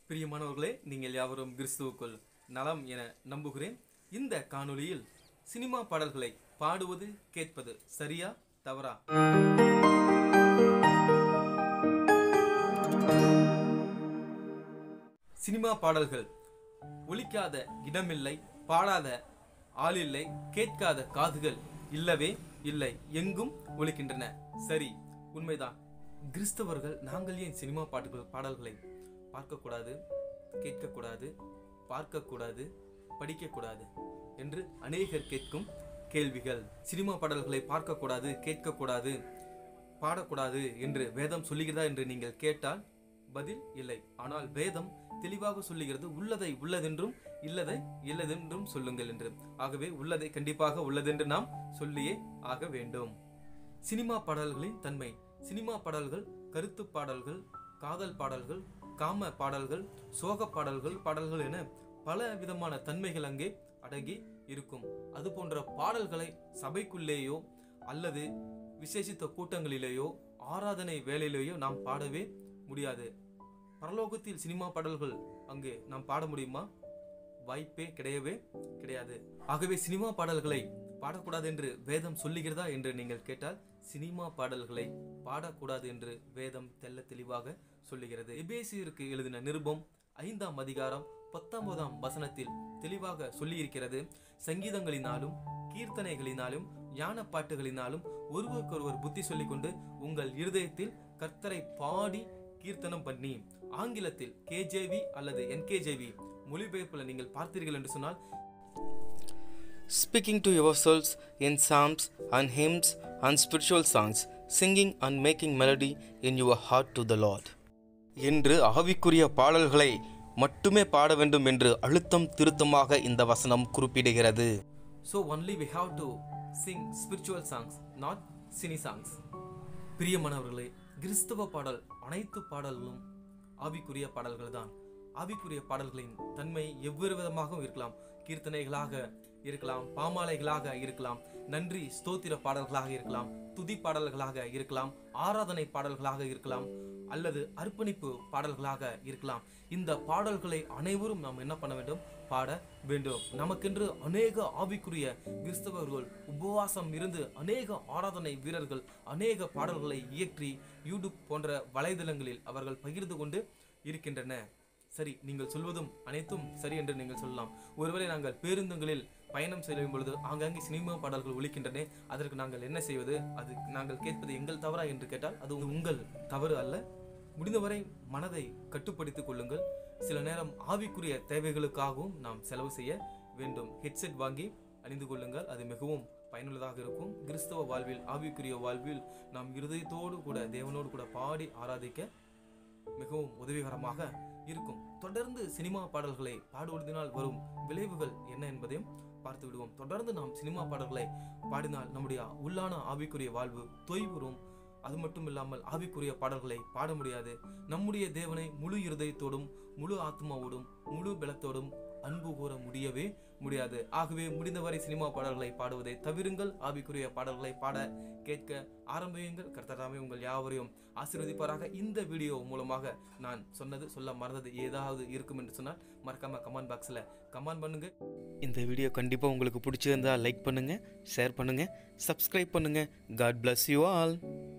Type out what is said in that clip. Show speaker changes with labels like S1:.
S1: பிரியமானவர்களே நீங்கள் யாவரும் கிறிஸ்துவுக்குள் நலம் என நம்புகிறேன் இந்த காணொளியில் சினிமா பாடல்களை பாடுவது கேட்பது சரியா தவறா சினிமா பாடல்கள் ஒலிக்காத இடமில்லை பாடாத ஆளில்லை கேட்காத காதுகள் இல்லவே இல்லை எங்கும் ஒலிக்கின்றன சரி உண்மைதான் கிறிஸ்தவர்கள் நாங்கள் ஏன் சினிமா பாட்டுகள் பாடல்களை பார்க்கக்கூடாது கேட்கக்கூடாது பார்க்கக்கூடாது படிக்கக்கூடாது என்று அநேகர் கேட்கும் கேள்விகள் சினிமா பாடல்களை பார்க்கக்கூடாது கேட்கக்கூடாது பாடக்கூடாது என்று வேதம் சொல்லுகிறதா என்று நீங்கள் கேட்டால் பதில் இல்லை ஆனால் வேதம் தெளிவாக சொல்லுகிறது உள்ளதை உள்ளதென்றும் இல்லதை இல்லதென்றும் சொல்லுங்கள் என்று ஆகவே உள்ளதை கண்டிப்பாக உள்ளதென்று நாம் சொல்லியே ஆக வேண்டும் சினிமா பாடல்களின் தன்மை சினிமா பாடல்கள் கருத்து பாடல்கள் காதல் பாடல்கள் காம பாடல்கள் சோக பாடல்கள் பாடல்கள் என பல விதமான தன்மைகள் அங்கே அடங்கி இருக்கும் அது போன்ற பாடல்களை சபைக்குள்ளேயோ அல்லது விசேஷித்த கூட்டங்களிலேயோ ஆராதனை வேலையிலேயோ நாம் பாடவே முடியாது பரலோகத்தில் சினிமா பாடல்கள் அங்கே நாம் பாட முடியுமா வாய்ப்பே கிடையவே கிடையாது ஆகவே சினிமா பாடல்களை பாடக்கூடாது என்று வேதம் சொல்லுகிறதா என்று நீங்கள் கேட்டால் சினிமா பாடல்களை பாடக்கூடாது என்று வேதம் தெல்ல தெளிவாக சொல்லுகிறது எபேசியருக்கு எழுதின நிருபம் ஐந்தாம் அதிகாரம் பத்தொன்பதாம் வசனத்தில் தெளிவாக சொல்லியிருக்கிறது சங்கீதங்களினாலும் கீர்த்தனைகளினாலும் ஞான பாட்டுகளினாலும் ஒருவருக்கொருவர் புத்தி சொல்லிக்கொண்டு உங்கள் இருதயத்தில் கர்த்தரை பாடி கீர்த்தனம் பண்ணி ஆங்கிலத்தில் கேஜேவி அல்லது என்கேஜேவி மொழிபெயர்ப்பில் நீங்கள் பார்த்தீர்கள் என்று சொன்னால்
S2: speaking to yourselves in psalms and hymns and spiritual songs, singing and making melody in your heart to the Lord. என்று ஆவிக்குரிய பாடல்களை மட்டுமே பாட வேண்டும் என்று அழுத்தம் திருத்தமாக இந்த வசனம் குறிப்பிடுகிறது
S1: so only we have to sing spiritual songs not cine songs பிரியமானவர்களே கிறிஸ்தவ பாடல் அனைத்து பாடல்களும் ஆவிக்குரிய பாடல்கள் தான் ஆவிக்குரிய பாடல்களின் தன்மை எவ்வேறு விதமாகவும் இருக்கலாம் கீர்த்தனைகளாக இருக்கலாம் பாமாலைகளாக இருக்கலாம் நன்றி ஸ்தோத்திர பாடல்களாக இருக்கலாம் துதி பாடல்களாக இருக்கலாம் ஆராதனை பாடல்களாக இருக்கலாம் அல்லது அர்ப்பணிப்பு பாடல்களாக இருக்கலாம் இந்த பாடல்களை அனைவரும் நாம் என்ன பண்ண வேண்டும் பாட வேண்டும் நமக்கென்று அநேக ஆவிக்குரிய கிறிஸ்தவர்கள் உபவாசம் இருந்து அநேக ஆராதனை வீரர்கள் அநேக பாடல்களை இயற்றி யூடியூப் போன்ற வலைதளங்களில் அவர்கள் பகிர்ந்து கொண்டு இருக்கின்றன சரி நீங்கள் சொல்வதும் அனைத்தும் சரி என்று நீங்கள் சொல்லலாம் ஒருவேளை நாங்கள் பேருந்துகளில் பயணம் செய்யும் பொழுது ஆங்காங்கே சினிமா பாடல்கள் ஒலிக்கின்றன அதற்கு நாங்கள் என்ன செய்வது அது நாங்கள் கேட்பது எங்கள் தவறா என்று கேட்டால் அது உங்கள் தவறு அல்ல முடிந்தவரை மனதை கட்டுப்படுத்திக் கொள்ளுங்கள் சில நேரம் ஆவிக்குரிய தேவைகளுக்காகவும் நாம் செலவு செய்ய வேண்டும் ஹெட்செட் வாங்கி அணிந்து கொள்ளுங்கள் அது மிகவும் பயனுள்ளதாக இருக்கும் கிறிஸ்தவ வாழ்வில் ஆவிக்குரிய வாழ்வில் நாம் இருதயத்தோடு கூட தேவனோடு கூட பாடி ஆராதிக்க மிகவும் உதவிகரமாக இருக்கும் தொடர்ந்து சினிமா பாடல்களை பாடுவதனால் வரும் விளைவுகள் என்ன என்பதையும் பார்த்து விடுவோம் தொடர்ந்து நாம் சினிமா பாடல்களை பாடினால் நம்முடைய உள்ளான ஆவிக்குரிய வாழ்வு தொய்வுறும் அது மட்டும் இல்லாமல் ஆவிக்குரிய பாடல்களை பாட முடியாது நம்முடைய தேவனை முழு இருதயத்தோடும் முழு ஆத்மாவோடும் முழு பலத்தோடும் அன்பு கூற முடியவே முடியாது ஆகவே முடிந்தவரை சினிமா பாடல்களை பாடுவதை தவிருங்கள் ஆவிக்குரிய பாடல்களை பாட கேட்க ஆரம்பியுங்கள் கர்த்தராமே உங்கள் யாவரையும் ஆசீர்வதிப்பாராக இந்த வீடியோ மூலமாக நான் சொன்னது சொல்ல மறந்தது ஏதாவது இருக்கும் என்று சொன்னால் மறக்காம கமெண்ட் பாக்ஸில் கமெண்ட் பண்ணுங்க
S2: இந்த வீடியோ கண்டிப்பாக உங்களுக்கு பிடிச்சிருந்தா லைக் பண்ணுங்கள் ஷேர் பண்ணுங்கள் சப்ஸ்கிரைப் பண்ணுங்கள் காட் bless யூ ஆல்